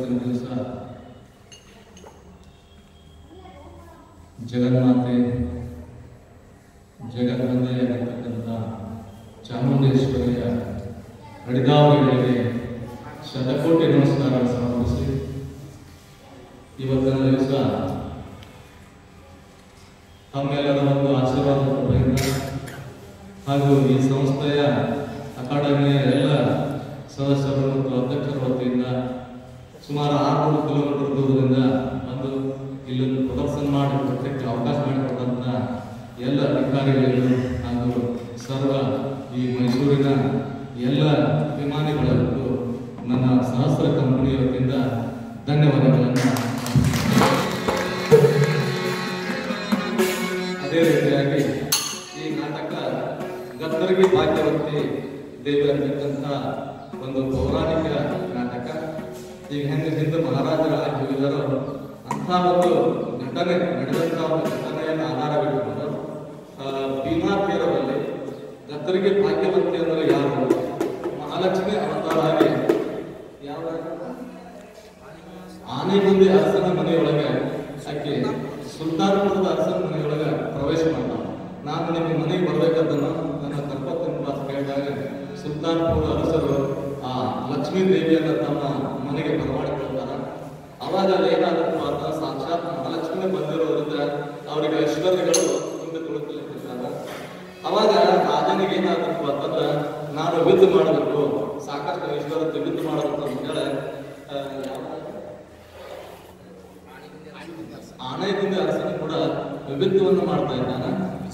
ಇವತ್ತಿನ ದಿವಸ ಜಗನ್ಮಾತೆ ಜಗನ್ಮಂದೆಯಾಗಿರ್ತಕ್ಕಂಥ ಚಾಮುಂಡೇಶ್ವರಿಯ ಹಡಿದಾವಳಿಗಳಿಗೆ ಶತಕೋಟಿ ನಮಸ್ಕಾರ ಸಮರ್ಪಿಸಿ ಇವತ್ತಿನ ದಿವಸ ತಮ್ಮೆಲ್ಲರ ಒಂದು ಆಶೀರ್ವಾದ ಕೃಪೆಯಿಂದ ಹಾಗೂ ಈ ಸಂಸ್ಥೆಯ ಅಕಾಡೆಮಿಯ ಎಲ್ಲ ಸದಸ್ಯರು ಮತ್ತು ಅಧ್ಯಕ್ಷರ ವತಿಯಿಂದ ಸುಮಾರು ಆರುನೂರು ಕಿಲೋಮೀಟರ್ ದೂರದಿಂದ ಬಂದು ಇಲ್ಲೊಂದು ಪ್ರದರ್ಶನ ಮಾಡಿ ಕೊಡಲಿಕ್ಕೆ ಅವಕಾಶ ಮಾಡಿಕೊಟ್ಟಂತ ಎಲ್ಲ ಅಧಿಕಾರಿಗಳಿಗೂ ಹಾಗೂ ಸರ್ವ ಈ ಮೈಸೂರಿನ ಎಲ್ಲ ಅಭಿಮಾನಿಗಳಿಗೂ ನನ್ನ ಸಹಸ್ರ ಕಂಪನಿ ವತಿಯಿಂದ ಧನ್ಯವಾದಗಳನ್ನು ಅದೇ ರೀತಿಯಾಗಿ ಈ ನಾಟಕ ಗದ್ದರಿಗೆ ಭಾಗ್ಯವತಿ ದೇವಿ ಅಂತಕ್ಕಂಥ ಒಂದು ಪೌರಾಣಿಕ ನಾಟಕ ಈಗ ಹೆಂಗೆ ಹಿಂದೆ ಮಹಾರಾಜರ ಆಗಿ ಹೋಗಿದಾರೋ ಅಂಥ ಒಂದು ಘಟನೆ ನಡೆದಂಥ ಒಂದು ಘಟನೆಯನ್ನು ಆಧಾರವಿಟ್ಟುಕೊಂಡು ಆ, ಭೀಮಾ ತೀರದಲ್ಲಿ ಗದ್ದರಿಗೆ ಭಾಗ್ಯವತಿ ಅಂದರೆ ಯಾರು ಮಹಾಲಕ್ಷ್ಮಿ ಅವತಾರ ಆಗಿ ಯಾವ ಆನೆಗುಂದಿ ಅರಸನ ಮನೆಯೊಳಗೆ ಆಕೆ ಸುಲ್ತಾನ್ಪುರದ ಅರಸನ ಮನೆಯೊಳಗೆ ಪ್ರವೇಶ ಮಾಡ್ತಾನೆ ನಾನು ನಿಮ್ಮ ಮನೆಗೆ ಬರ್ಬೇಕಂತನ ನನ್ನ ಕರ್ಕೋತೀನಿ ಅಂತ ಕೇಳಿದಾಗ ಸುಲ್ತಾನ್ಪುರ ಅರಸರು ಆ ಲಕ್ಷ್ಮೀ ದೇವಿಯನ್ನ ತಮ್ಮ ಮನೆಗೆ ಬರಮಾಡಿಕೊಳ್ತಾರ ಅವಾಗ ಅಲ್ಲಿ ಏನಾಗುತ್ತೆ ಅಂತ ಸಾಕ್ಷಾತ್ ಮಹಾಲಕ್ಷ್ಮಿ ಬಂದಿರೋದ್ರಿಂದ ಅವರಿಗೆ ಐಶ್ವರ್ಯಗಳು ಮುಂದೆ ತುಳುಕಲಿಕ್ಕಿರ್ತಾರೆ ಅವಾಗ ರಾಜನಿಗೆ ಏನಾಗುತ್ತೆ ಅಂತಂದ್ರೆ ನಾನು ಯುದ್ಧ ಮಾಡಬೇಕು ಸಾಕಷ್ಟು ಐಶ್ವರ್ಯತೆ ಯುದ್ಧ ಮಾಡಬೇಕು ಅಂತ ಹೇಳಿ ಆ, ಯಾವ ಆನೆಗುಂದಿ ಅರಸನು ಕೂಡ ವಿಭಿನ್ನವನ್ನು ಮಾಡ್ತಾ ಇದ್ದಾನೆ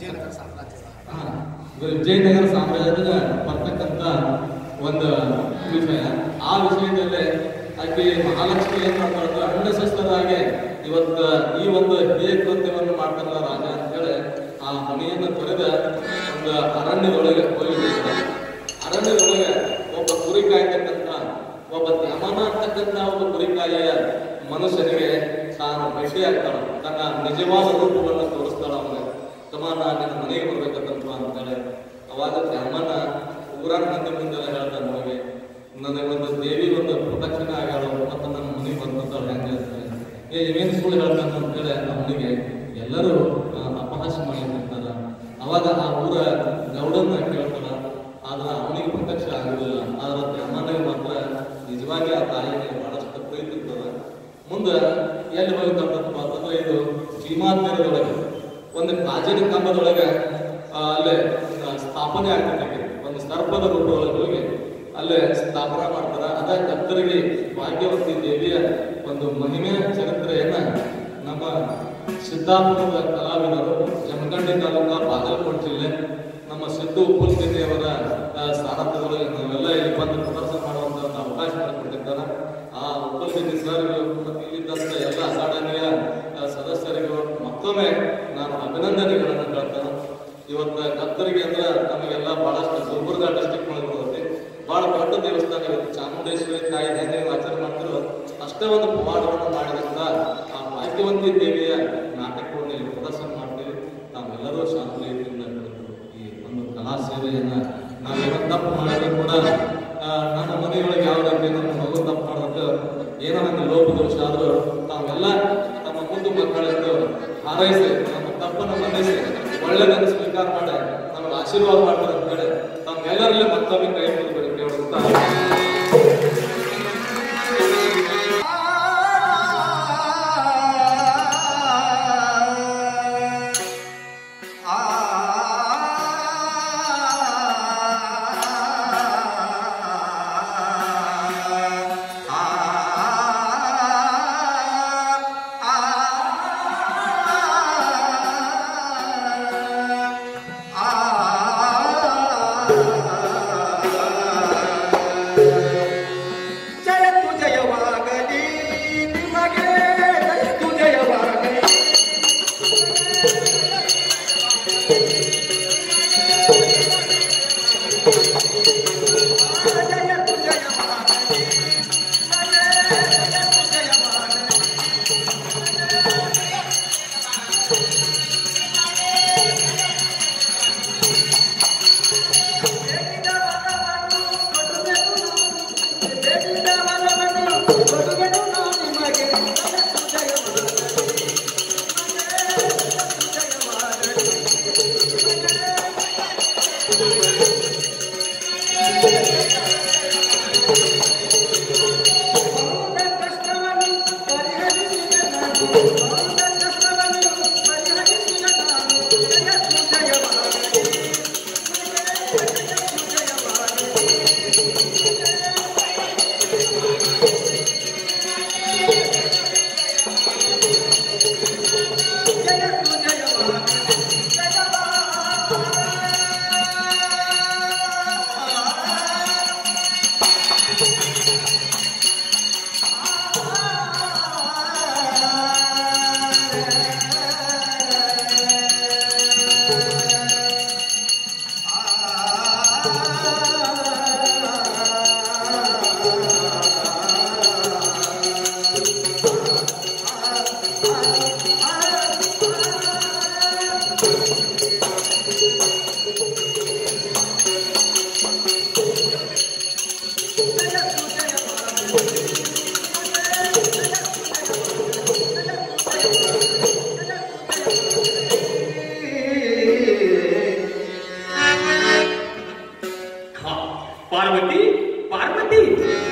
ಹಾ, ವಿಜಯನಗರ ಸಾಮ್ರಾಜ್ಯದ ಬರ್ತಕ್ಕಂಥ ಒಂದು ವಿಷಯ ಆ ವಿಷಯದಲ್ಲಿ ಆಕೆ ಮಹಾಲಕ್ಷ್ಮಿ ಏನ್ ಮಾಡ್ತಾಳೆ ಅನ್ನಶಸ್ತ್ರರಾಗಿ ಇವತ್ತು ಈ ಒಂದು ಹೇಯ ಕೃತ್ಯವನ್ನು ಮಾಡ್ತಾರಲ್ಲ ರಾಜ ಅಂತ ಹೇಳಿ ಆ ಮನೆಯನ್ನು ತೊರೆದ ಒಂದು ಅರಣ್ಯದೊಳಗೆ ಹೋಗಿರ್ತಾರೆ ಅರಣ್ಯದೊಳಗೆ ಒಬ್ಬ ಕುರಿ ಕಾಯ್ತಕ್ಕಂಥ ಒಬ್ಬ ಯಮನ ಅಂತಕ್ಕಂಥ ಒಬ್ಬ ಕುರಿಕಾಯಿಯ ಮನುಷ್ಯನಿಗೆ ತಾನು ಭೇಟಿಯಾಗ್ತಾಳ ತನ್ನ ನಿಜವಾದ ರೂಪವನ್ನು ತೋರಿಸ್ತಾಳ ಅವನಿಗೆ ತಮಾನ ನಿನ್ನ ಮನೆಗೆ ಬರ್ಬೇಕಂತಪ್ಪ ಅಂತೇಳಿ ಅವಾಗ ಯಮನ ಊರಾನ ಮಂದಿ ಮುಂದೆಲ್ಲ ಹೇಳ್ತಾನೆ ಅವನಿಗೆ ನನಗೆ ಒಂದು ದೇವಿ ಒಂದು ಪ್ರದಕ್ಷಿಣೆ ಆಗ್ಯಾಳ ಮತ್ತು ನನ್ನ ಮನೆಗೆ ಬಂದಂತಾಳ ಹೆಂಗೆ ಅಂತೇಳಿ ಏ ಇವೇನು ಸುಳ್ಳು ಹೇಳ್ತಾನೆ ಅಂತೇಳಿ ಅವನಿಗೆ ಎಲ್ಲರೂ ಆ, ಅಪಹಾಸ್ಯ ಮಾಡಿರ್ತಾರ ಅವಾಗ ಆ ಊರ ಗೌಡನ್ನ ಕೇಳ್ತಾರ ಆದ್ರೆ ಅವನಿಗೆ ಪ್ರತ್ಯಕ್ಷ ಆಗುದಿಲ್ಲ ಆದ್ರೆ ಯಮನಿಗೆ ಮಾತ್ರ ನಿಜವಾಗಿ ಆ ತಾಯಿಗೆ ಬಹಳಷ್ಟು ಪ್ರೀತಿ ಇರ್ತದ ಮುಂದೆ ಎಲ್ಲಿ ಹೋಗಿ ತಪ್ಪಪ್ಪ ಅಂತಂದ್ರೆ ಇದು ಭೀಮಾ ತೀರದೊಳಗೆ ಒಂದು ಕಾಜಿನ ಕಂಬದೊಳಗೆ ಆ, ಅಲ್ಲೇ ಆ, ಸ್ಥಾಪನೆ ಆಗ್ತದೆ ಒಂದು ಸರ್ಪದ ರೂಪದೊಳಗೆ ಹೋಗಿ ಅಲ್ಲೇ ಸ್ಥಾಪನೆ ಮಾಡ್ತಾರ ಅದ ಕತ್ತರಿಗೆ ಭಾಗ್ಯವತಿ ದೇವಿಯ ಒಂದು ಮಹಿಮೆಯ ಚರಿತ್ರೆಯನ್ನ ನಮ್ಮ ಸಿದ್ದಾಪುರದ ಕಲಾವಿದರು ಜಮಖಂಡಿ ತಾಲೂಕ ಬಾಗಲಕೋಟೆ ಜಿಲ್ಲೆ ನಮ್ಮ ಸಿದ್ದು ಉಪ್ಪುಲ್ತಿನಿ ಅವರ ಆ, ಸಾರಥ್ಯದೊಳಗೆ ನಾವೆಲ್ಲ ಇಲ್ಲಿ ಬಂದು ಪ್ರದರ್ಶನ ಮಾಡುವಂತ ಒಂದು ಅವಕಾಶ ಮಾಡಿಕೊಟ್ಟಿದ್ದಾರೆ ಆ ಉಪ್ಪುಲ್ತಿನಿ ಸರ್ಗಳು ಮತ್ತು ಇಲ್ಲಿದ್ದಂಥ ಎಲ್ಲ ಅಕಾಡೆಮಿಯ ಆ, ಸದಸ್ಯರಿಗೂ ಮತ್ತೊಮ್ಮೆ ನಾನು ಅಭಿನಂದನೆಗಳನ್ನು ಹೇಳ್ತೇನೆ ಇವತ್ತು ಕತ್ತರಿಗೆ ಅಂದ್ರೆ ನಮಗೆಲ್ಲ ಬಹಳಷ್ಟು ಗುಲ್ಬರ್ಗ ಡಿಸ್ಟಿಕ್ ಒಳಗೆ ಬರ್ತೈತಿ ಬಹಳ ದೊಡ್ಡ ದೇವಸ್ಥಾನ ಇವತ್ತು ಚಾಮುಂಡೇಶ್ವರಿ ತಾಯಿ ಹೆಂಗೆ ನೀವು ಆಚರಣೆ ಮಾಡ್ತಿರೋ ಅಷ್ಟೇ ಒಂದು ಪವಾಡವನ್ನು ಮಾಡಿದಂತ ಆ ಭಾಗ್ಯವಂತಿ ದೇವಿಯ ನಾಟಕವನ್ನು ಇಲ್ಲಿ ಪ್ರದರ್ಶನ ಮಾಡ್ತೀವಿ ತಾವೆಲ್ಲರೂ ಶಾಂತಿ ರೀತಿಯಿಂದ ನಡೆದು ಈ ಒಂದು ಕಲಾ ಸೇವೆಯನ್ನ ನಾವೇನೋ ತಪ್ಪು ಮಾಡಿದ್ರು ಕೂಡ ಆ, ನಮ್ಮ ಮನೆಯೊಳಗೆ ಯಾವ ರೀತಿ ನಮ್ಮ ಮಗು ತಪ್ಪು ಮಾಡೋದಕ್ಕೆ ಏನೋ ನನ್ನ ಲೋಪ ದೋಷ ಆದ್ರೂ ತಾವೆಲ್ಲ ನಮ್ಮ ಮುಂದೆ ಮಕ್ಕಳಿಂದ ಹಾರೈಸಿ ನಮ್ಮ ತಪ್ಪನ್ನು ಮನ್ನಿಸಿ ಒಳ್ಳೆದನ್ನು ಸ್ವೀಕಾರ ಮಾಡಿ ನಮಗೆ ಆಶೀರ್ವಾದ ಮಾಡ್ತಾರೆ ಅಂತ ಹೇಳಿ ತಮ್ಮೆಲ್ಲರಲ್ಲಿ ಮತ್ತೊಮ್ಮೆ ಕೈ ಮುಗಿದು ಕೇಳುತ್ತಾ ಆ ಹಾ, ಪಾರ್ವತಿ ಪಾರ್ವತಿ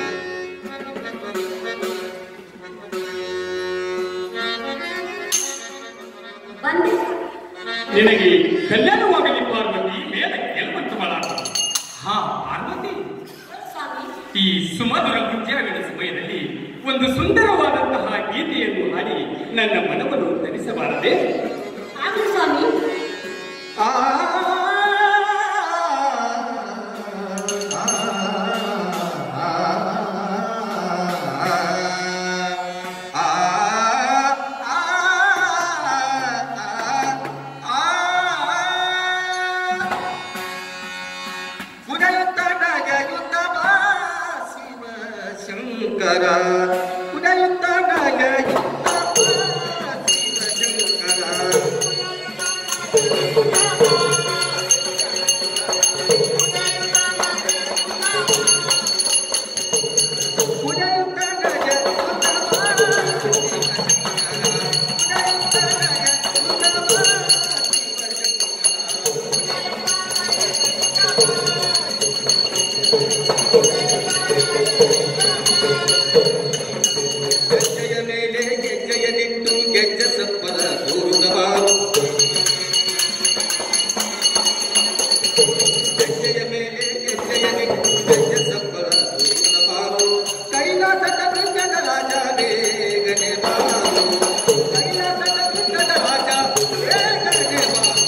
ಬಂದೆ ನಿನಗೆ ಕಲ್ಯಾಣವಾಗಲಿ ಪಾರ್ವತಿ ಮೇಲೆ ಗೆಲ್ಲುವಂತವಳ ಹಾ ಪಾರ್ವತಿ ಸ್ವಾಮಿ ಈ ಸುಮಧುರ ಮುಂಜಾವಿನ ಸಮಯದಲ್ಲಿ ಒಂದು ಸುಂದರವಾದಂತಹ ಗೀತೆಯನ್ನು ಹಾಡಿ ನನ್ನ ಮನವನ್ನು ತರಿಸಬಾರದೆ ಆಗಲಿ ಸ್ವಾಮಿ ಶಂಕರ ಉದಯುತ್ತನಾಗ ಶಂಕರ ಗೆಜ್ಜೆಯ ಮೇಲೆ ಗೆಜ್ಜೆಯ ನಿಟ್ಟು ಗೆಜ್ಜೆ ಸಪ್ಪರ ತೋರುತ್ತವಾರು ಗೆಜ್ಜೆಯ ಮೇಲೆ ಗೆಜ್ಜೆಯ ನಿಟ್ಟು ಗೆಜ್ಜೆ ಸಪ್ಪರ ತೋರುತ್ತವಾರು ಕೈಲಾಸದ ಬೃಂದದ ರಾಜ ಬೇಗನೆ ಬಾರು ಕೈಲಾಸದ ಬೃಂದದ ರಾಜ ಬೇಗನೆ ಬಾರು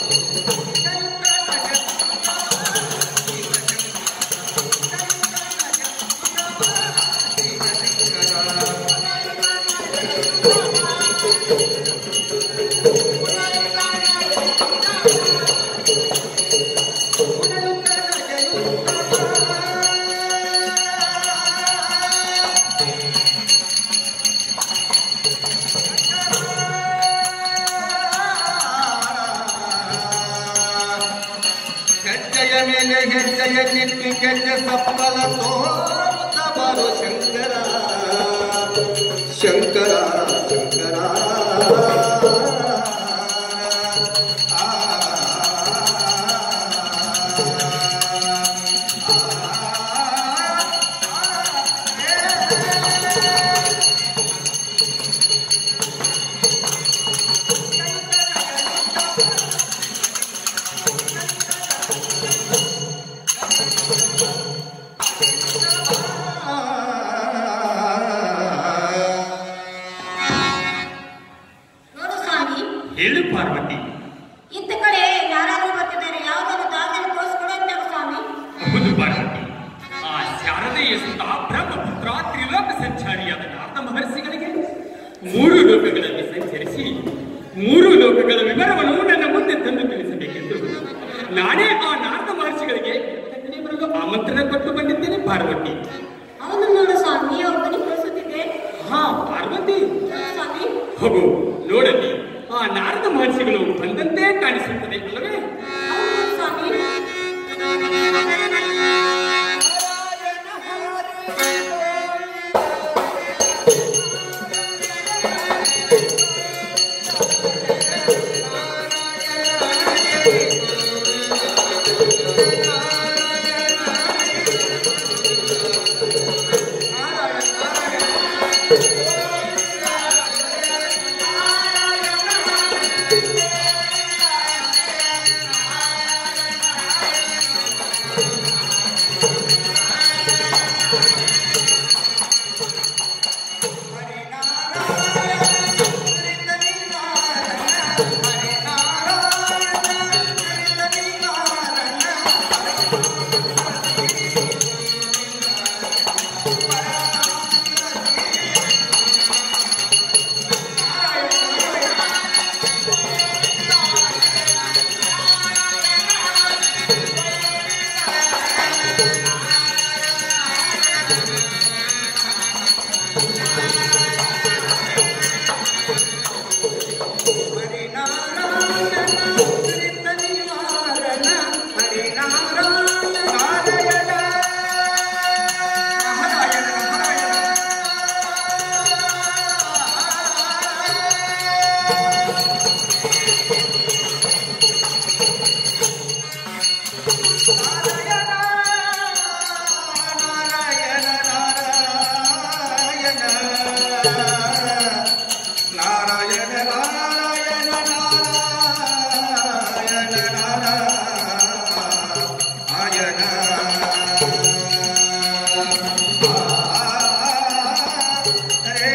ಹೆಜ್ಜೆಯ ಮೇಲೆ ಹೆಜ್ಜೆಯ ನಿಟ್ಟು ಗೆಜ್ಜೆ ಸಪ್ಪಲ ತೋರುತ್ತ ಬರು ಶಂಕರ ಶಂಕರ ಶಂಕರ ಆ, ನೋಡು ಸ್ವಾಮಿ ಹೇಳು ಪಾರ್ವತಿ ಇಂಥ ಕಡೆ ಯಾರಾದ್ರೂ ಬರ್ತಿದ್ದಾರೆ ಯಾವ್ದಾದ್ರು ದಾರಿಯನ್ನು ತೋರಿಸ್ಕೊಡು ಅಂತ ಸ್ವಾಮಿ ಹೌದು ಪಾರ್ವತಿ ಆ ಶಾರದೆಯ ಸುತ್ತ ಬ್ರಹ್ಮಪುತ್ರ ತ್ರಿಲೋಕ ಸಂಚಾರಿಯಾದ ನಾರದ ಮಹರ್ಷಿಗಳಿಗೆ ಮೂರು ಲೋಕಗಳಲ್ಲಿ ಸಂಚರಿಸಿ ಮೂರು ಲೋಕಗಳ ವಿವರವನ್ನು ನನ್ನ ಮುಂದೆ ತಂದು ತಿಳಿಸಬೇಕೆಂದು ನಾನೇ ಆ ನಾರದ ಮಹರ್ಷಿಗಳಿಗೆ ತಕ್ಕನೆ ಬರಲು ಆಮಂತ್ರಣ ಕೊಟ್ಟು ಬಂದಿದ್ದೇನೆ ಪಾರ್ವತಿ ಅವನು ನೋಡು ಸ್ವಾಮಿ ಅವ್ರ ಮನೆ ಕಳಿಸುತ್ತಿದ್ದೆ ಹಾ ಪಾರ್ವತಿ ಸ್ವಾಮಿ ಹೋಗು ನೋಡಲಿ ಆ ನಾರದ ಮಹರ್ಷಿಗಳು ಬಂದಂತೆ ಕಾಣಿಸುತ್ತದೆ ಅಲ್ಲವೇ ಹೌದು ಸ್ವಾಮಿ ಆ ಅರೆ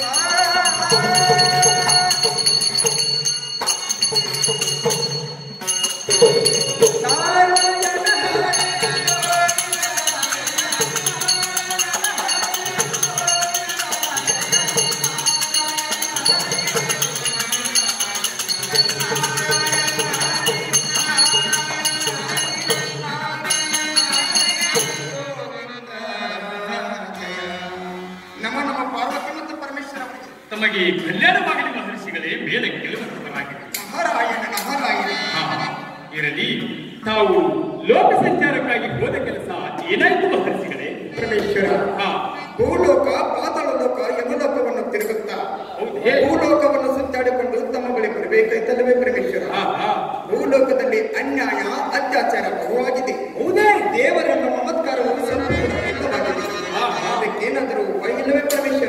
ನಮ ನಮ್ಮ ಪಾರ್ವತಿ ಮತ್ತು ಪರಮೇಶ್ವರ ಅವರಿಗೆ ತಮಗೆ ಕಲ್ಯಾಣವಾಗಲಿ ಮಹರ್ಷಿಗಳೇ ಮೇಲೆ ಗೆಲುವರಾಗಿದೆ ನಾರಾಯಣ ನಾರಾಯಣ ಇರಲಿ ತಾವು ಲೋಕ ಸಂಚಾರಕ್ಕಾಗಿ ಹೋದ ಕೆಲಸ ಏನಾಯ್ತು ಮಹರ್ಷಿಗಳೇ ಪರಮೇಶ್ವರ ಹಾ ಭೂಲೋಕ ಪಾತಾಳ ಲೋಕ ಯಮಲೋಕವನ್ನು ತಿರುಗುತ್ತಾ ಹೌದೇ? ಭೂಲೋಕವನ್ನು ಸುತ್ತಾಡಿಕೊಂಡು ತಮ್ಮ ಬಳಿ ಬರಬೇಕಾಯ್ತಲ್ಲವೇ ಪರಮೇಶ್ವರ ಹಾ ಹಾ ಭೂಲೋಕದಲ್ಲಿ ಅನ್ಯಾಯ ಅತ್ಯಾಚಾರ ಬಹುವಾಗಿದೆ ಹೌದೇ ದೇವರೆಂಬ ಮಮತ್ಕಾರವು ಸಂಪೂರ್ಣವಾಗಿದೆ ಹಾ, ಹಾ. ಅದಕ್ಕೇನಾದರೂ ಉಪಾಯ ಇಲ್ಲವೇ ಪರಮೇಶ್ವರ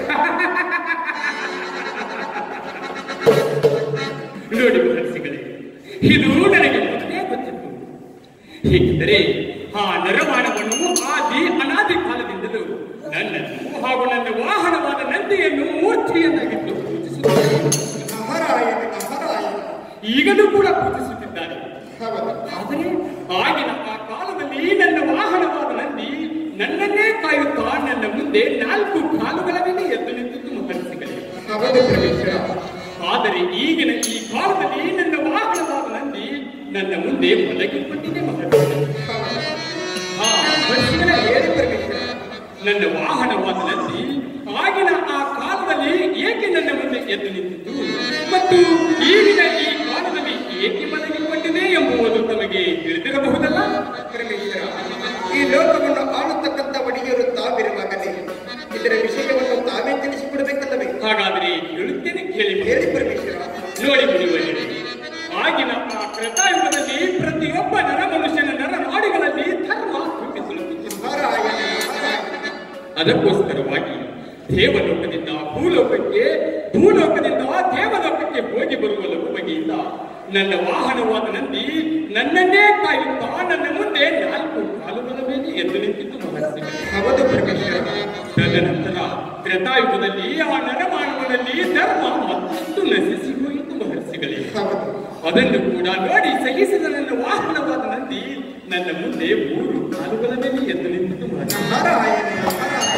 ನೋಡಿ ಮಹರ್ಷಿಗಳೇ ಇದು ನನಗೆ ಮೊದಲೇ ಗೊತ್ತಿತ್ತು ಹೇಗೆಂದರೆ ಆ ನರಮಾನವನ್ನು ಆದಿ ಅನಾದಿ ಕಾಲದಿಂದಲೂ ನನ್ನನ್ನು ಹಾಗೂ ನನ್ನ ವಾಹನವಾದ ನಂದಿಯನ್ನು ಮೂರ್ತಿಯನ್ನಾಗಿದ್ದು ಪೂಜಿಸುತ್ತಾರೆ ನಾರಾಯಣ ನಾರಾಯಣ ಈಗಲೂ ಕೂಡ ಪೂಜಿಸುತ್ತಿದ್ದಾರೆ ಹೌದು ಆದರೆ ಆಗಿನ ಆ ಕಾಲದಲ್ಲಿ ನನ್ನ ವಾಹನವಾದ ನಂದಿ ನನ್ನನ್ನೇ ಕಾಯುತ್ತಾ ನನ್ನ ಮುಂದೆ ನಾಲ್ಕು ಕಾಲುಗಳ ಮೇಲೆ ಎದ್ದು ನಿಂತಿದ್ದು ಮಹರ್ಷಿಗಳೇ ಹೌದು ಪರಮೇಶ್ವರ ಆದರೆ ಈಗಿನ ಈ ಕಾಲದಲ್ಲಿ ನನ್ನ ವಾಹನವಾದ ನಂದಿ ನನ್ನ ಮುಂದೆ ಮಲಗಿಕೊಂಡಿದೆ ಮಹರ್ಷಿಗಳೇ ಹಾ, ಮಹರ್ಷಿಗಳೇ, ಹೇಳಿ ಪರಮೇಶ್ವರ ನನ್ನ ವಾಹನವಾದ ನಂದಿ ಆಗಿನ ಆ ಕಾಲದಲ್ಲಿ ಏಕೆ ನನ್ನ ಮುಂದೆ ಎದ್ದು ನಿಂತಿತ್ತು ಮತ್ತು ಈಗಿನ ಈ ಕಾಲದಲ್ಲಿ ಏಕೆ ಮಲಗಿಕೊಂಡಿದೆ ಎಂಬುದು ತಮಗೆ ತಿಳಿದಿರಬಹುದಲ್ಲ ಪರಮೇಶ್ವರ ಈ ಲೋಕವನ್ನು ಆಳುತ್ತಕ್ಕಂಥ ಒಡೆಯರು ತಾವಿರುವಾಗಲೇ ಇದರ ವಿಷಯವನ್ನು ತಾವೇ ತಿಳಿಸಿಕೊಡಬೇಕಲ್ಲವೇ ಹಾಗಾದರೆ ಹೇಳುತ್ತೇನೆ ಕೇಳಿ ಹೇಳಿ ಪರಮೇಶ್ವರ ನೋಡಿ ಮುನಿವರೇ ಆಗಿನ ಆ ಕೃತಾಯುಗದಲ್ಲಿ ಪ್ರತಿಯೊಬ್ಬ ನರ ಮನುಷ್ಯನ ನರ ನಾಡಿಗಳಲ್ಲಿ ಧರ್ಮ ರೂಪಿಸಲು ನಾರಾಯಣ ನಾರಾಯಣ ಅದಕ್ಕೋಸ್ಕರವಾಗಿ ದೇವಲೋಕದಿಂದ ಭೂಲೋಕಕ್ಕೆ ಭೂಲೋಕದಿಂದ ದೇವಲೋಕಕ್ಕೆ ಹೋಗಿ ಬರುವ ಲಘು ಬಗೆಯಿಂದ ನನ್ನ ವಾಹನವಾದ ನಂದಿ ನನ್ನನ್ನೇ ಕಾಯುತ್ತಾ ನನ್ನ ಮುಂದೆ ನಾಲ್ಕು ಕಾಲುಗಳ ಮೇಲೆ ಎದ್ದು ನಿಂತಿದ್ದು ಮಹರ್ಷಿಗಳೇ ಹೌದು ಪರಮೇಶ್ವರ ತದನಂತರ ತ್ರೇತಾಯುಗದಲ್ಲಿ ಆ ನರಮಾನವನಲ್ಲಿ ಧರ್ಮ ಮತ್ತಷ್ಟು ನಶಿಸಿ ಹೋಯಿತು ಮಹರ್ಷಿಗಳೇ ಹೌದು ಅದನ್ನು ಕೂಡ ನೋಡಿ ಸಹಿಸಿದ ನನ್ನ ವಾಹನವಾದ ನಂದಿ ನನ್ನ ಮುಂದೆ ಮೂರು ಕಾಲುಗಳ ಮೇಲೆ ಎದ್ದು ನಿಂತಿದ್ದು ಮಹರ್ಷಿ ನಾರಾಯಣ ನಾರಾಯಣ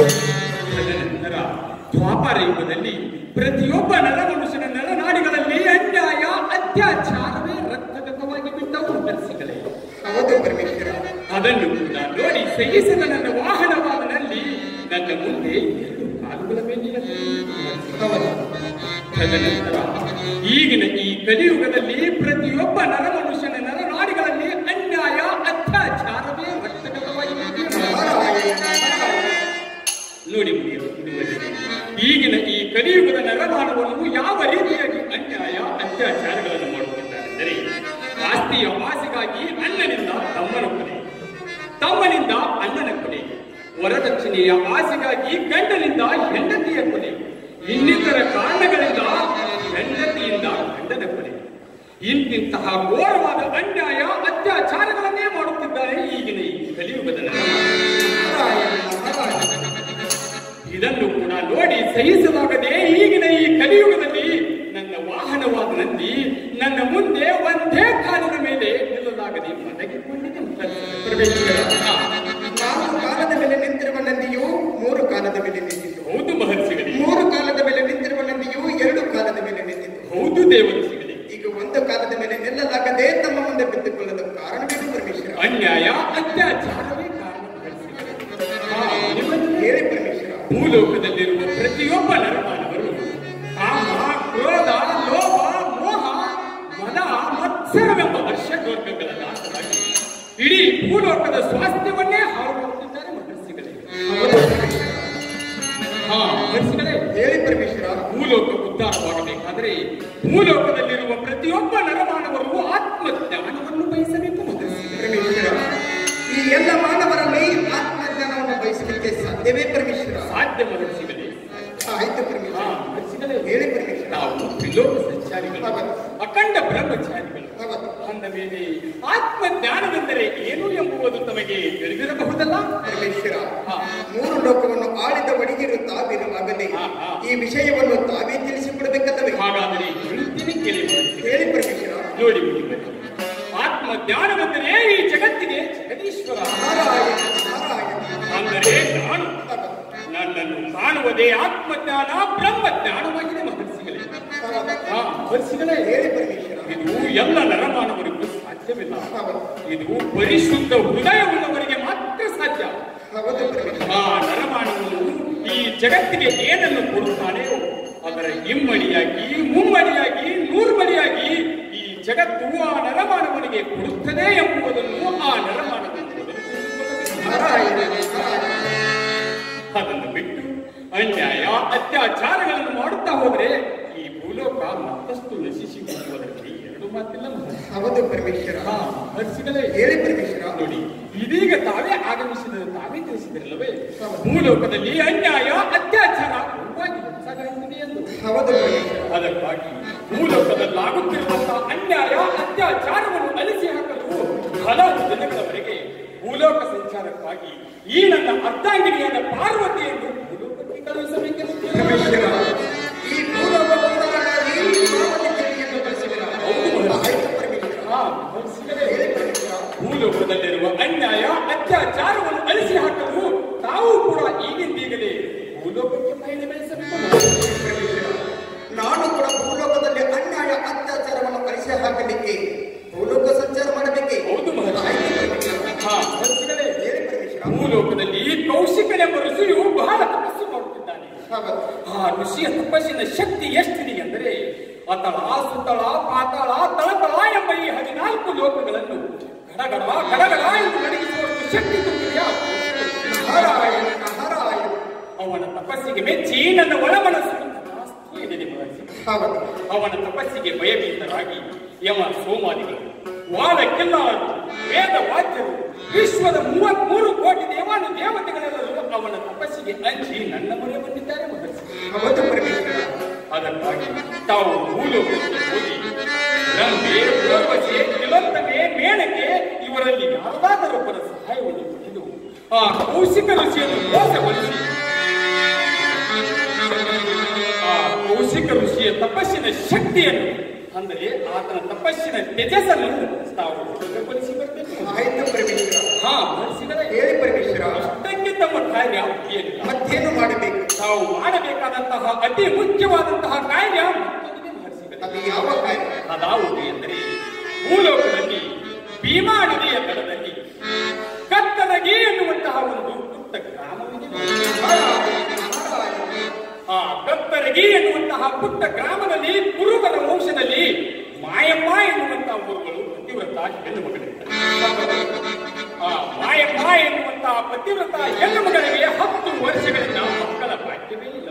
ತದನಂತರ ದ್ವಾಪರ ಯುಗದಲ್ಲಿ ಪ್ರತಿಯೊಬ್ಬ ನರ ಮನುಷ್ಯನ ನರನಾಡಿಗಳಲ್ಲಿ ಅನ್ಯಾಯ ಅತ್ಯಾಚಾರವೇ ರಕ್ತಗತವಾಗಿ ಬಿಟ್ಟವು ಮಹರ್ಷಿಗಳೇ ಹೌದು ಪರಮೇಶ್ವರ ಅದನ್ನು ಕೂಡ ನೋಡಿ ಸಹಿಸಿದ ನನ್ನ ವಾಹನವಾದ ನಲ್ಲಿ ನನ್ನ ಮುಂದೆ ಎರಡು ಕಾಲುಗಳ ಮೇಲೆ ಎದ್ದು ನಿಂತಿದ್ದು ಮಹರ್ಷಿಗಳೇ. ಹೌದು ತದನಂತರ ಈಗಿನ ಈ ಕಲಿಯುಗದಲ್ಲಿ ಪ್ರತಿಯೊಬ್ಬ ನರ ಮನುಷ್ಯನ ನರನಾಡಿಗಳಲ್ಲಿ ಅನ್ಯಾಯ ಅತ್ಯಾಚಾರವೇ ರಕ್ತಗತವಾಗಿ ಬಿಟ್ಟಿದೆ. ನಾರಾಯಣ ನಾರಾಯಣ ನೋಡಿ ಮುಗಿಯಲು ಇದುವರೆಗೆ ಈಗಿನ ಈ ಕಲಿಯುಗದ ನರಮಾನವನ್ನು ಯಾವ ರೀತಿಯಾಗಿ ಅನ್ಯಾಯ ಅತ್ಯಾಚಾರಗಳನ್ನು ಮಾಡುತ್ತಿದ್ದಾರೆಂದರೆ ಆಸ್ತಿಯ ಆಸೆಗಾಗಿ ಅಣ್ಣನಿಂದ ತಮ್ಮನ ಕೊನೆ ತಮ್ಮನಿಂದ ಅಣ್ಣನ ಕೊನೆ ವರದಕ್ಷಿಣೆಯ ಆಸೆಗಾಗಿ ಗಂಡನಿಂದ ಹೆಂಡತಿಯ ಕೊನೆ ಇನ್ನಿತರ ಕಾರಣಗಳಿಂದ ಹೆಂಡತಿಯಿಂದ ಗಂಡನ ಕೊನೆ ಇಂತಿಂತಹ ಘೋರವಾದ ಅನ್ಯಾಯ ಅತ್ಯಾಚಾರಗಳನ್ನೇ ಮಾಡುತ್ತಿದ್ದಾರೆ ಈಗಿನ ಈ ಕಲಿಯುಗದ ನರಮಾನವ ನಾರಾಯಣ ನಾರಾಯಣ ಇದನ್ನು ಕೂಡ ನೋಡಿ ಸಹಿಸಲಾಗದೆ ಈಗಿನ ಈ ಕಲಿಯುಗದಲ್ಲಿ ನನ್ನ ವಾಹನವಾದ ನಂದಿ ನನ್ನ ಮುಂದೆ ಒಂದೇ ಕಾಲಿನ ಮೇಲೆ ನಿಲ್ಲಲಾಗದೆ ಮಲಗಿಕೊಂಡಿದೆ ಪರಮೇಶ್ವರ ಹಾ, ನಾಲ್ಕು ಕಾಲದ ಮೇಲೆ ನಿಂತಿರುವ ನಂದಿಯು ಮೂರು ಕಾಲದ ಮೇಲೆ ನಿಂತಿತು ಹೌದು ಮಹರ್ಷಿಗಳೇ ಮೂರು ಕಾಲದ ಮೇಲೆ ನಿಂತಿರುವ ನಂದಿಯು ಎರಡು ಕಾಲದ ಮೇಲೆ ನಿಂತಿತು ಹೌದು ದೇವಋಷಿಗಳೇ ಈಗ ಒಂದು ಕಾಲದ ಮೇಲೆ ನಿಲ್ಲಲಾಗದೆ ತಮ್ಮ ಮುಂದೆ ಬಿದ್ದುಕೊಳ್ಳಲು ಕಾರಣವೇನು ಪರಮೇಶ್ವರ ಅನ್ಯಾಯ ಅತ್ಯಾಚಾರವೇ ಕಾರಣ ಮಹರ್ಷಿಗಳೇ. ಹಾ, ನಿಮ್ಮಲ್ಲಿ ಹೇಳಿ ಪರಮೇಶ್ವರ ಭೂಲೋಕದಲ್ಲಿರುವ ಪ್ರತಿಯೊಬ್ಬ ನರಮಾನವರು ಕಾಮ ಕ್ರೋಧ ಲೋಭ ಮೋಹ ಮದ ಮತ್ಸರವೆಂಬ ವರ್ಷಗೋರ್ಗಗಳ ನಾಶವಾಗಿ ಇಡೀ ಭೂಲೋಕದ ಸ್ವಾಸ್ಥ್ಯವನ್ನೇ ಹಾಳು ಮಾಡುತ್ತಿದ್ದಾರೆ ಮಹರ್ಷಿಗಳೇ ಹೌದು ಪರಮೇಶ್ವರ ಹಾ ಮಹರ್ಷಿಗಳೇ ಹೇಳಿ ಪರಮೇಶ್ವರ ಭೂಲೋಕ ಉದ್ಧಾರವಾಗಬೇಕಾದರೆ ಭೂಲೋಕದಲ್ಲಿರುವ ಪ್ರತಿಯೊಬ್ಬ ನರಮಾನವರು ಆತ್ಮಜ್ಞಾನವನ್ನು ಬಯಸಬೇಕು ಮಹರ್ಷಿಗಳೇ ಪರಮೇಶ್ವರ ಈ ಎಲ್ಲ ಮಾನವರಲ್ಲಿ ಆತ್ಮಜ್ಞಾನವನ್ನು ಬಯಸಲಿಕ್ಕೆ ಸಾಧ್ಯವೇ ಪರಮೇಶ್ವರ ಸಾಧ್ಯ ಮಹರ್ಷಿಗಳೇ ಆಯ್ತು ಹಾ ಪರಮೇಶ್ವರ ಮಹರ್ಷಿಗಳೇ ಹೇಳಿ ಪರಮೇಶ್ವರ ನಾವು ತ್ರಿಲೋಕ ಸಂಚಾರಿಗಳು ಹೌದು. ಅಖಂಡ ಬ್ರಹ್ಮಚಾರಿಗಳು ಹೌದು. ಅಂದ ಮೇಲೆ ಆತ್ಮಜ್ಞಾನವೆಂದರೆ ಏನು ಎಂಬುವುದು ತಮಗೆ ತಿಳಿದಿರಬಹುದಲ್ಲ ಪರಮೇಶ್ವರ ಹಾ. ಮೂರು ಲೋಕವನ್ನು ಆಳಿದ ಒಡಗಿರು ತಾವಿರುವಾಗಲೇ ಹಾ, ಹಾ. ಈ ವಿಷಯವನ್ನು ತಾವೇ ತಿಳಿಸಿಕೊಡಬೇಕಲ್ಲವೇ ಹಾಗಾದರೆ ಹೇಳ್ತೀನಿ ಕೇಳಿ ಮಹರ್ಷಿಗಳೇ. ಹೇಳಿ ಪರಮೇಶ್ವರ ನೋಡಿ ಮುನಿಗಳೇ, ಆತ್ಮ ಜ್ಞಾನವಂತನೇ ಈ ಜಗತ್ತಿಗೆ ಜಗದೀಶ್ವರ ನಾರಾಯಣ ನಾರಾಯಣ ಅಂದರೆ ನಾನು ನನ್ನನ್ನು ಕಾಣುವುದೇ ಆತ್ಮಜ್ಞಾನ ಬ್ರಹ್ಮಜ್ಞಾನವಾಗಿದೆ ಮಹರ್ಷಿಗಳೇ ಆ ಮಹರ್ಷಿಗಳೇ ಹೇಳಿ ಪರಮೇಶ್ವರ ಇದು ಎಲ್ಲ ನರಮಾನವರಿಗೂ ಸಾಧ್ಯವಿಲ್ಲ ಹೌದು. ಇದು ಪರಿಶುದ್ಧ ಹೃದಯವುಳ್ಳವರಿಗೆ ಮಾತ್ರ ಸಾಧ್ಯ ಹೌದು ಪರಮೇಶ್ವರ ಆ ನರಮಾನವನು ಈ ಜಗತ್ತಿಗೆ ಏನನ್ನು ಕೊಡುತ್ತಾನೆಯೋ ಅದರ ಇಮ್ಮಡಿಯಾಗಿ ಮುಮ್ಮಡಿಯಾಗಿ ನೂರ್ಮಡಿಯಾಗಿ ಈ ಜಗತ್ತು ಆ ನರಮಾನವನಿಗೆ ಕೊಡುತ್ತದೆ ಎಂಬುದನ್ನು ಆ ನರಮಾನವನ್ನು ಮೊದಲು ತಿಳಿದುಕೊಳ್ಳಬೇಕು. ನಾರಾಯಣ ನಾರಾಯಣ ಅದನ್ನು ಬಿಟ್ಟು ಅನ್ಯಾಯ ಅತ್ಯಾಚಾರಗಳನ್ನು ಮಾಡುತ್ತಾ ಹೋದರೆ ಈ ಭೂಲೋಕ ಮತ್ತಷ್ಟು ನಶಿಸಿ ಹೋಗುವುದರಲ್ಲಿ ಎರಡು ಮಾತಿಲ್ಲ ಮಹರ್ಷಿ. ಹೌದು ಪರಮೇಶ್ವರ ಆ ಮಹರ್ಷಿಗಳೇ ಹೇಳಿ ಪರಮೇಶ್ವರ ನೋಡಿ ಇದೀಗ ತಾವೇ ಆಗಮಿಸಿದ ತಾವೇ ತಿಳಿಸಿದ್ರಲ್ಲವೇ ಭೂಲೋಕದಲ್ಲಿ ಅನ್ಯಾಯ ಅತ್ಯಾಚಾರ ಬಹುವಾಗಿ ಹೆಚ್ಚಾಗುತ್ತಿದೆ ಎಂದು ಹೌದು ಪರಮೇಶ್ವರ ಅದಕ್ಕಾಗಿ ಭೂಲೋಕದಲ್ಲಾಗುತ್ತಿರುವಂತಹ ಅನ್ಯಾಯ ಅತ್ಯಾಚಾರವನ್ನು ಅಲಿಸಿ ಹಾಕಲು ಹಲವು ದಿನಗಳವರೆಗೆ ಭೂಲೋಕ ಸಂಚಾರಕ್ಕಾಗಿ ಈ ನನ್ನ ಅರ್ಧಾಂಗಿನಿಯಾದ ಪಾರ್ವತಿಯನ್ನು ಭೂಲೋಕಕ್ಕೆ ಕಳುಹಿಸಬೇಕೆಂದು ಪರಮೇಶ್ವರ ಈ ಭೂಲೋಕ ಬಂಧನಕ್ಕಾಗಿ ಪಾರ್ವತಿ ದೇವಿಯನ್ನು ಕಳಿಸಿದಿರ ಹೌದು ಮಹರ್ಷಿ. ಆಯ್ತು ಪರಮೇಶ್ವರ ಆ ಮಹರ್ಷಿಗಳೇ ಹೇಳಿ ಪರಮೇಶ್ವರ ಭೂಲೋಕದಲ್ಲಿರುವ ಅನ್ಯಾಯ ಅತ್ಯಾಚಾರವನ್ನು ಅಳಿಸಿ ಹಾಕಲು ತಾವು ಕೂಡ ಈಗಿಂದೀಗಲೇ ಭೂಲೋಕಕ್ಕೆ ಪಯಣ ಬೆಳೆಸಬೇಕು ಪರಮೇಶ್ವರ ನಾನು ಕೂಡ ಭೂಲೋಕದಲ್ಲಿ ಅನ್ಯಾಯ ಅತ್ಯಾಚಾರವನ್ನು ಅಳಿಸಿ ಹಾಕಲಿಕ್ಕೆ ಭೂಲೋಕ ಸಂಚಾರ ಮಾಡಬೇಕೆ ಹೌದು ಮಹರ್ಷಿ. ಆಯ್ತು ಪರಮೇಶ್ವರ ಹಾ, ಮಹರ್ಷಿಗಳೇ, ಹೇಳಿ ಪರಮೇಶ್ವರ ಭೂಲೋಕದಲ್ಲಿ ಕೌಶಿಕನೆಂಬ ಋಷಿಯು ಬಹಳ ತಪಸ್ಸು ಮಾಡುತ್ತಿದ್ದಾನೆ ಹೌದು ಆ ಋಷಿಯ ತಪಸ್ಸಿನ ಶಕ್ತಿ ಎಷ್ಟಿದೆ ಎಂದರೆ ಅತಳ ಸುತ್ತಳ ಪಾತಾಳ ತಳತಳ ಎಂಬ ಈ ಹದಿನಾಲ್ಕು ಲೋಕಗಳನ್ನು ಗಡಗಡ ಗಡಗಡ ಎಂದು ನಡಗಿಸುವಷ್ಟು ಶಕ್ತಿ ತುಂಬಿದೆಯಾ ನಾರಾಯಣ ನಾರಾಯಣ ಅವನ ತಪಸ್ಸಿಗೆ ಮೆಚ್ಚಿ ನನ್ನ ಒಳಮನಸ್ಸು ತಥಾಸ್ತು ಎಂದಿದೆ ಮಹರ್ಷಿ ಹೌದು ಅವನ ತಪಸ್ಸಿಗೆ ಭಯಭೀತರಾಗಿ ಯಮ ಸೋಮಾದಿಗಳು ವಾದ ಕಿಲ್ಲಾರು ವೇದ ವಾದ್ಯರು ವಿಶ್ವದ ಮೂವತ್ಮೂರು ಕೋಟಿ ದೇವಾನು ದೇವತೆಗಳೆಲ್ಲರೂ ಅವನ ತಪಸ್ಸಿಗೆ ಅಂಜಿ ನನ್ನ ಮೊರೆ ಬಂದಿದ್ದಾರೆ ಮಹರ್ಷಿ ಹೌದು ಪರಮೇಶ್ವರ ಅದಕ್ಕಾಗಿ ತಾವು ಭೂಲೋಕಕ್ಕೆ ಹೋಗಿ ರಂಬೆ ಊರ್ವಶಿ ತಿಲೋತ್ತಮೆ ಮೇಣಕೆ ಇವರಲ್ಲಿ ಯಾರದಾದರೊಬ್ಬರ ಸಹಾಯವನ್ನು ಪಡೆದು ಆ ಕೌಶಿಕ ಋಷಿಯನ್ನು ಮೋಸಗೊಳಿಸಿ ಆ ಕೌಶಿಕ ಋಷಿಯ ತಪಸ್ಸಿನ ಶಕ್ತಿಯನ್ನು ಅಂದರೆ ಆತನ ತಪಸ್ಸಿನ ತೆಜಸನ್ನು ತಾವು ಭದ್ರಪಡಿಸಿ ಬರಬೇಕು ಆಯ್ತು ಪರಮೇಶ್ವರ ಹಾ ಮನಸ್ಸಿದರೆ ಹೇಳಿ ಪರಮೇಶ್ವರ ಅಷ್ಟಕ್ಕೆ ತಮ್ಮ ಕಾರ್ಯ ಏನಿಲ್ಲ ಮತ್ತೇನು ಮಾಡಬೇಕು ತಾವು ಮಾಡಬೇಕಾದಂತಹ ಅತಿ ಮುಖ್ಯವಾದಂತಹ ಕಾರ್ಯ ಮತ್ತೊಂದಿದೆ ಮಹರ್ಷಿಗಳೇ. ಅದು ಯಾವ ಕಾರ್ಯ ಅದಾವುದು ಎಂದರೆ ಭೂಲೋಕದಲ್ಲಿ ಭೀಮಾ ನದಿಯ ದಡದಲ್ಲಿ ಕತ್ತಲಗಿ ಎನ್ನುವಂತಹ ಒಂದು ಪುಟ್ಟ ಗ್ರಾಮವಿದೆ ನಾರಾಯಣ ನಾರಾಯಣ ಆ ಕತ್ತಲಗಿ ಎನ್ನುವಂತಹ ಪುಟ್ಟ ಗ್ರಾಮದಲ್ಲಿ ಕುರುಬರ ವಂಶದಲ್ಲಿ ಮಾಯಮ್ಮ ಎನ್ನುವಂತಹ ಊರುಗಳು ಪತಿವ್ರತ ಹೆಣ್ಣು ಮಗಳಿರ್ತಾರೆ ಆ ಮಾಯಮ್ಮ ಎನ್ನುವಂತಹ ಪತಿವ್ರತ ಹೆಣ್ಣು ಮಗಳಿಗೆ ಹತ್ತು ವರ್ಷಗಳಿಂದ ಮಕ್ಕಳ ಭಾಗ್ಯವೇ ಇಲ್ಲ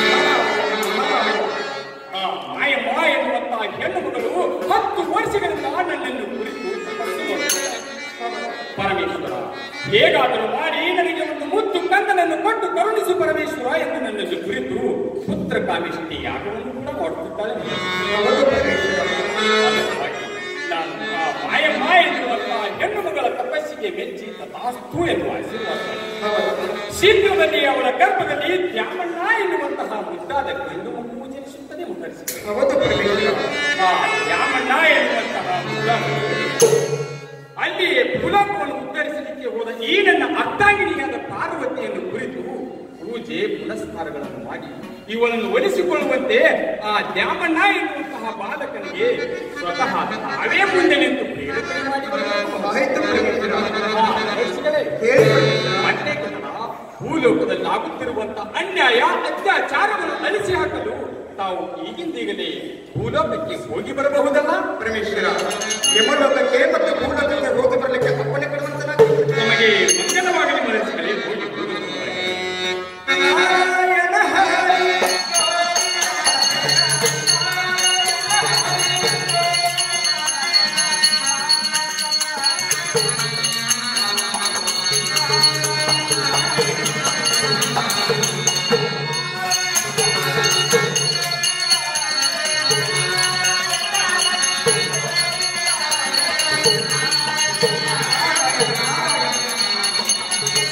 ಆ ಮಾಯಮ್ಮ ಎನ್ನುವಂತಹ ಹೆಣ್ಣು ಮಗಳು ಹತ್ತು ವರ್ಷಗಳಿಂದ ನನ್ನನ್ನು ಕುರಿತು ತಪಸ್ಸು ಮಾಡುತ್ತಿದ್ದಾರೆ. ಪರಮೇಶ್ವರ ಹೇಗಾದರೂ ಮಾಡಿ ನನಗೆ ಒಂದು ಮುತ್ತು ಕಂದನನ್ನು ಕೊಟ್ಟು ಕರುಣಿಸು ಪರಮೇಶ್ವರ ಎಂದು ನನ್ನನ್ನು ಕುರಿತು ಪುತ್ರ ಕಾಮಿಷ್ಟಿ ಯಾಗವನ್ನು ಕೂಡ ಮಾಡುತ್ತಿದ್ದಾಳೆ ಹೌದು ಪರಮೇಶ್ವರ ಅದಕ್ಕಾಗಿ ನಾನು ಆ ಮಾಯಮ್ಮ ಎನ್ನುವಂತಹ ಹೆಣ್ಣು ಮಗಳ ತಪಸ್ಸಿಗೆ ಮೆಚ್ಚಿ ತಥಾಸ್ತು ಎಂದು ಆಶೀರ್ವಾದ ಮಾಡಿದೆ. ಹೌದು ಶೀಘ್ರದಲ್ಲಿ ಅವಳ ಗರ್ಭದಲ್ಲಿ ದ್ಯಾಮಣ್ಣ ಎನ್ನುವಂತಹ ಮುದ್ದಾದ ಗಂಡು ಮಗು ಜನಿಸುತ್ತದೆ ಮುಖರಿಸಿದೆ ಹೌದು ಪರಮೇಶ್ವರ ಆ ದ್ಯಾಮಣ್ಣ ಎನ್ನುವಂತಹ ಮುದ್ದಾದ ಮಗು ಅಲ್ಲಿಯೇ ಭೂಲೋಕವನ್ನು ಉದ್ಧರಿಸಲಿಕ್ಕೆ ಹೋದ ಈ ನನ್ನ ಅರ್ಧಾಂಗಿನಿಯಾದ ಪಾರ್ವತಿಯನ್ನು ಕುರಿತು ಪೂಜೆ ಪುನಸ್ಕಾರಗಳನ್ನು ಮಾಡಿ ಇವಳನ್ನು ಒಲಿಸಿಕೊಳ್ಳುವಂತೆ ಆ ದ್ಯಾಮಣ್ಣ ಎನ್ನುವಂತಹ ಬಾಲಕನಿಗೆ ಸ್ವತಃ ತಾವೇ ಮುಂದೆ ನಿಂತು ಪ್ರೇರೇಪಣೆ ಮಾಡಿ ಬರಬೇಕು. ಆಯ್ತು ಪರಮೇಶ್ವರ ಆ, ವಯಸ್ಸುಗಳೇ, ಹೇಳಿ ಪರಮೇಶ್ವರ ಮತ್ತೆ ಕನ್ನಡ ಭೂಲೋಕದಲ್ಲಿ ಆಗುತ್ತಿರುವಂತಹ ಅನ್ಯಾಯ ಅತ್ಯಾಚಾರವನ್ನು ಅಳಿಸಿ ಹಾಕಲು ತಾವು ಈಗಿಂದೀಗಲೇ ಭೂಲೋಕಕ್ಕೆ ಹೋಗಿ ಬರಬಹುದಲ್ಲ ಪರಮೇಶ್ವರ ಯಮಲೋಕಕ್ಕೆ ಮತ್ತು ಭೂಲೋಕಕ್ಕೆ ಹೋಗಿ ಬರಲಿಕ್ಕೆ ಅಪ್ಪಣೆ ಕೊಡುವಂತನಾಗಿ ನಮಗೆ ಮಂಗಲವಾಗಲಿ ಮನಸ್ಸುಗಳೇ ಹೋಗಿ ಭೂಲೋಕಕ್ಕೆ ನಾರಾಯಣ ಹರಿ ಆ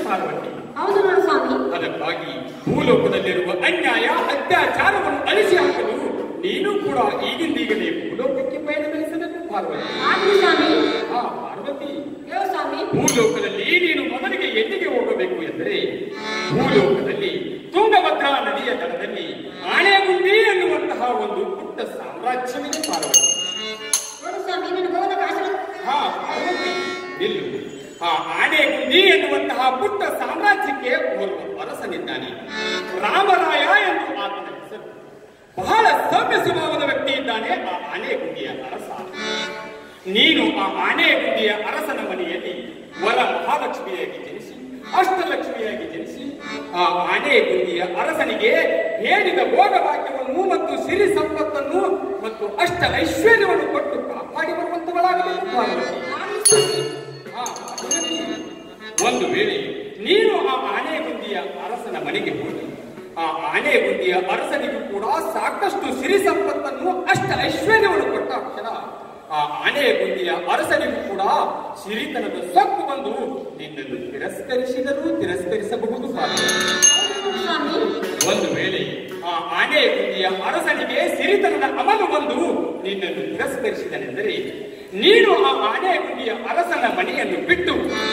ಪಾರ್ವತಿ ಹೌದು ನೋಡು ಸ್ವಾಮಿ ಅದಕ್ಕಾಗಿ ಭೂಲೋಕದಲ್ಲಿರುವ ಅನ್ಯಾಯ ಅತ್ಯಾಚಾರವನ್ನು ಅಳಿಸಿ ಹಾಕಲು ನೀನು ಕೂಡ ಈಗಿಂದೀಗಲೇ ಭೂಲೋಕಕ್ಕೆ ಪಯಣ ಬೆಳೆಸಬೇಕು ಪಾರ್ವತಿ ಆಗ್ಲಿ ಸ್ವಾಮಿ ಆ ಪಾರ್ವತಿ ಹೇಳು ಸ್ವಾಮಿ ಭೂಲೋಕದಲ್ಲಿ ನೀನು ಮೊದಲಿಗೆ ಎಲ್ಲಿಗೆ ಹೋಗಬೇಕು ಎಂದರೆ ಭೂಲೋಕದಲ್ಲಿ ತುಂಗಭದ್ರಾ ನದಿಯ ದಡದಲ್ಲಿ ಆಣೆಗುಂಡಿ ಎನ್ನುವಂತಹ ಒಂದು ಪುಟ್ಟ ಸಾಮ್ರಾಜ್ಯವಿದೆ ಪಾರ್ವತಿ ನೋಡು ಸ್ವಾಮಿ ನನಗೆ ಹೋದ ಕಾಸು ಹಾ ಪಾರ್ವತಿ ನಿಲ್ಲು ಆ ಆಣೆಗುಂದಿ ಎನ್ನುವಂತಹ ಪುಟ್ಟ ಸಾಮ್ರಾಜ್ಯಕ್ಕೆ ಓರ್ವ ಅರಸನಿದ್ದಾನೆ ರಾಮರಾಯ ಎಂದು ಆತನ ಹೆಸರು ಬಹಳ ಸೌಮ್ಯ ಸ್ವಭಾವದ ವ್ಯಕ್ತಿ ಇದ್ದಾನೆ ಆ ಆನೆಗುಂದಿಯ ಅರಸ ನೀನು ಆ ಆನೆಗುಂದಿಯ ಅರಸನ ಮನೆಯಲ್ಲಿ ವರ ಮಹಾಲಕ್ಷ್ಮಿಯಾಗಿ ಜನಿಸಿ ಅಷ್ಟಲಕ್ಷ್ಮಿಯಾಗಿ ಜನಿಸಿ ಆ ಆನೆಗುಂದಿಯ ಅರಸನಿಗೆ ಹೇಳಿದ ಭೋಗಭಾಗ್ಯವನ್ನು ಮತ್ತು ಸಿರಿ ಸಂಪತ್ತನ್ನು ಮತ್ತು ಅಷ್ಟ ಐಶ್ವರ್ಯವನ್ನು ಕೊಟ್ಟು ಕಾಪಾಡಿ ಬರುವಂತಗಳಾಗಬೇಕು ಪಾರ್ವತಿ ಆಗ್ಲಿ ಸ್ವಾಮಿ ಆ ಪಾರ್ವತಿ, ಒಂದು ವೇಳೆ ನೀನು ಆ ಆನೆಗುಂದಿಯ ಅರಸನ ಮನೆಗೆ ಹೋಗಿ ಆ ಆನೆಗುಂದಿಯ ಅರಸನಿಗೂ ಕೂಡ ಸಾಕಷ್ಟು ಸಿರಿ ಸಂಪತ್ತನ್ನು ಅಷ್ಟ ಐಶ್ವರ್ಯವನ್ನು ಕೊಟ್ಟ ಕ್ಷಣ ಆ ಆನೆಗುಂದಿಯ ಅರಸನಿಗೂ ಕೂಡ ಸಿರಿತನದ ಸೊಕ್ಕು ಬಂದು ನಿನ್ನನ್ನು ತಿರಸ್ಕರಿಸಿದರೂ ತಿರಸ್ಕರಿಸಬಹುದು ಪಾರ್ವತಿ. ಹೌದು ನೋಡು ಸ್ವಾಮಿ ಒಂದು ವೇಳೆ ಆ ಆನೆಗುಂದಿಯ ಅರಸನಿಗೆ ಸಿರಿತನದ ಅಮಲು ಬಂದು ನಿನ್ನನ್ನು ತಿರಸ್ಕರಿಸಿದನೆಂದರೆ ನೀನು ಆ ಆನೆಗುಂದಿಯ ಅರಸನ ಮನೆಯನ್ನು ಬಿಟ್ಟು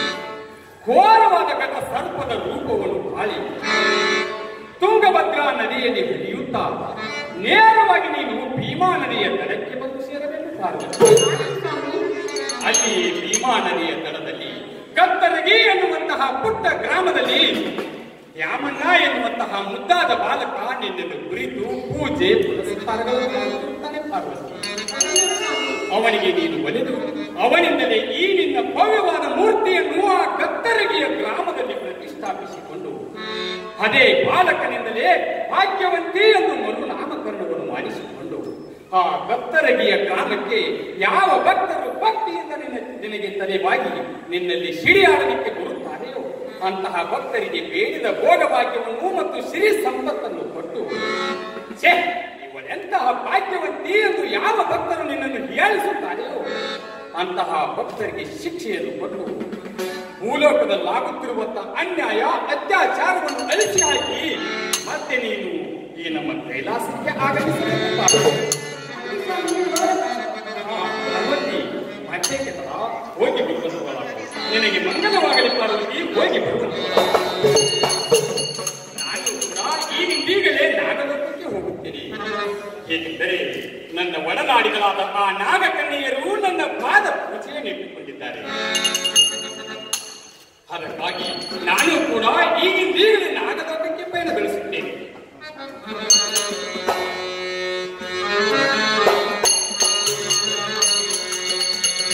ಘೋರವಾದ ಘಟ ಸರ್ಪದ ರೂಪವನ್ನು ತಾಳಿ ತುಂಗಭದ್ರಾ ನದಿಯಲ್ಲಿ ಹರಿಯುತ್ತಾ ನೇರವಾಗಿ ನೀನು ಭೀಮಾ ನದಿಯ ದಡಕ್ಕೆ ಬಂದು ಸೇರಬೇಕು ಪಾರ್ವತಿ ಆಗ್ಲಿ ಸ್ವಾಮಿ ಅಲ್ಲಿ ಭೀಮಾ ನದಿಯ ದಡದಲ್ಲಿ ಕತ್ತರಗಿ ಎನ್ನುವಂತಹ ಪುಟ್ಟ ಗ್ರಾಮದಲ್ಲಿ ಯಾಮಣ್ಣ ಎನ್ನುವಂತಹ ಮುದ್ದಾದ ಬಾಲಕ ನಿನ್ನನ್ನು ಕುರಿತು ಪೂಜೆ ಪುರಸ್ಕಾರಗಳನ್ನು ಮಾಡುತ್ತಿರುತ್ತಾನೆ ಪಾರ್ವತಿ ಹೌದು ನೋಡು ಸ್ವಾಮಿ ಅವನಿಗೆ ನೀನು ಒಲಿದು ಅವನಿಂದಲೇ ಈ ನಿನ್ನ ಭವ್ಯವಾದ ಮೂರ್ತಿಯನ್ನು ಆ ಕತ್ತರಗಿಯ ಗ್ರಾಮದಲ್ಲಿ ಪ್ರತಿಷ್ಠಾಪಿಸಿಕೊಂಡು ಅದೇ ಬಾಲಕನಿಂದಲೇ ಭಾಗ್ಯವಂತಿ ಎಂದು ಮರು ನಾಮಕರಣವನ್ನು ಮಾಡಿಸಿಕೊಂಡು ಆ ಕತ್ತರಗಿಯ ಗ್ರಾಮಕ್ಕೆ ಯಾವ ಭಕ್ತರು ಭಕ್ತಿಯಿಂದ ನಿನ್ನ ನಿನಗೆ ತಲೆಬಾಗಿ ನಿನ್ನಲ್ಲಿ ಸಿಡಿಯಾಡಲಿಕ್ಕೆ ಬರುತ್ತಾರೆಯೋ ಅಂತಹ ಭಕ್ತರಿಗೆ ಬೇಡಿದ ಭೋಗಭಾಗ್ಯವನ್ನು ಮತ್ತು ಸಿರಿ ಸಂಪತ್ತನ್ನು ಕೊಟ್ಟು ಛೇ ಇವಳೆಂತಹ ಭಾಗ್ಯವಂತಿ ಎಂದು ಯಾವ ಭಕ್ತರು ನಿನ್ನನ್ನು ಹೀಯಾಳಿಸುತ್ತಾರೆಯೋ ಅಂತಹ ಭಕ್ತರಿಗೆ ಶಿಕ್ಷೆಯನ್ನು ಕೊಟ್ಟು ಭೂಲೋಕದಲ್ಲಾಗುತ್ತಿರುವಂತಹ ಅನ್ಯಾಯ ಅತ್ಯಾಚಾರವನ್ನು ಅಳಿಸಿ ಹಾಕಿ ಮತ್ತೆ ನೀನು ಈ ನಮ್ಮ ಕೈಲಾಸಕ್ಕೆ ಆಗಮಿಸಬೇಕು ಪಾರ್ವತಿ. ಆಗ್ಲಿ ಸ್ವಾಮಿ ನನಗೆ ಹೋದ ಆ, ಪಾರ್ವತಿ ಮತ್ತೆ ಕೆಲ ಹೋಗಿ ಬರುವಂತವಳ ನಿನಗೆ ಮಂಗಲವಾಗಲಿ ಪಾರ್ವತಿ ಹೋಗಿ ಬರುವಂತವಳ ನಾನು ಕೂಡ ಈಗಿಂದೀಗಲೇ ನಾಗಲೋಕಕ್ಕೆ ಹೋಗುತ್ತೇನೆ ಏಕೆಂದರೆ ನನ್ನ ಒಡನಾಡಿಗಳಾದ ಆ ನಾಗಕನ್ಯೆಯರು ನನ್ನ ಪಾದ ಪೂಜೆಯನ್ನು ಇಟ್ಟುಕೊಂಡಿದ್ದಾರೆ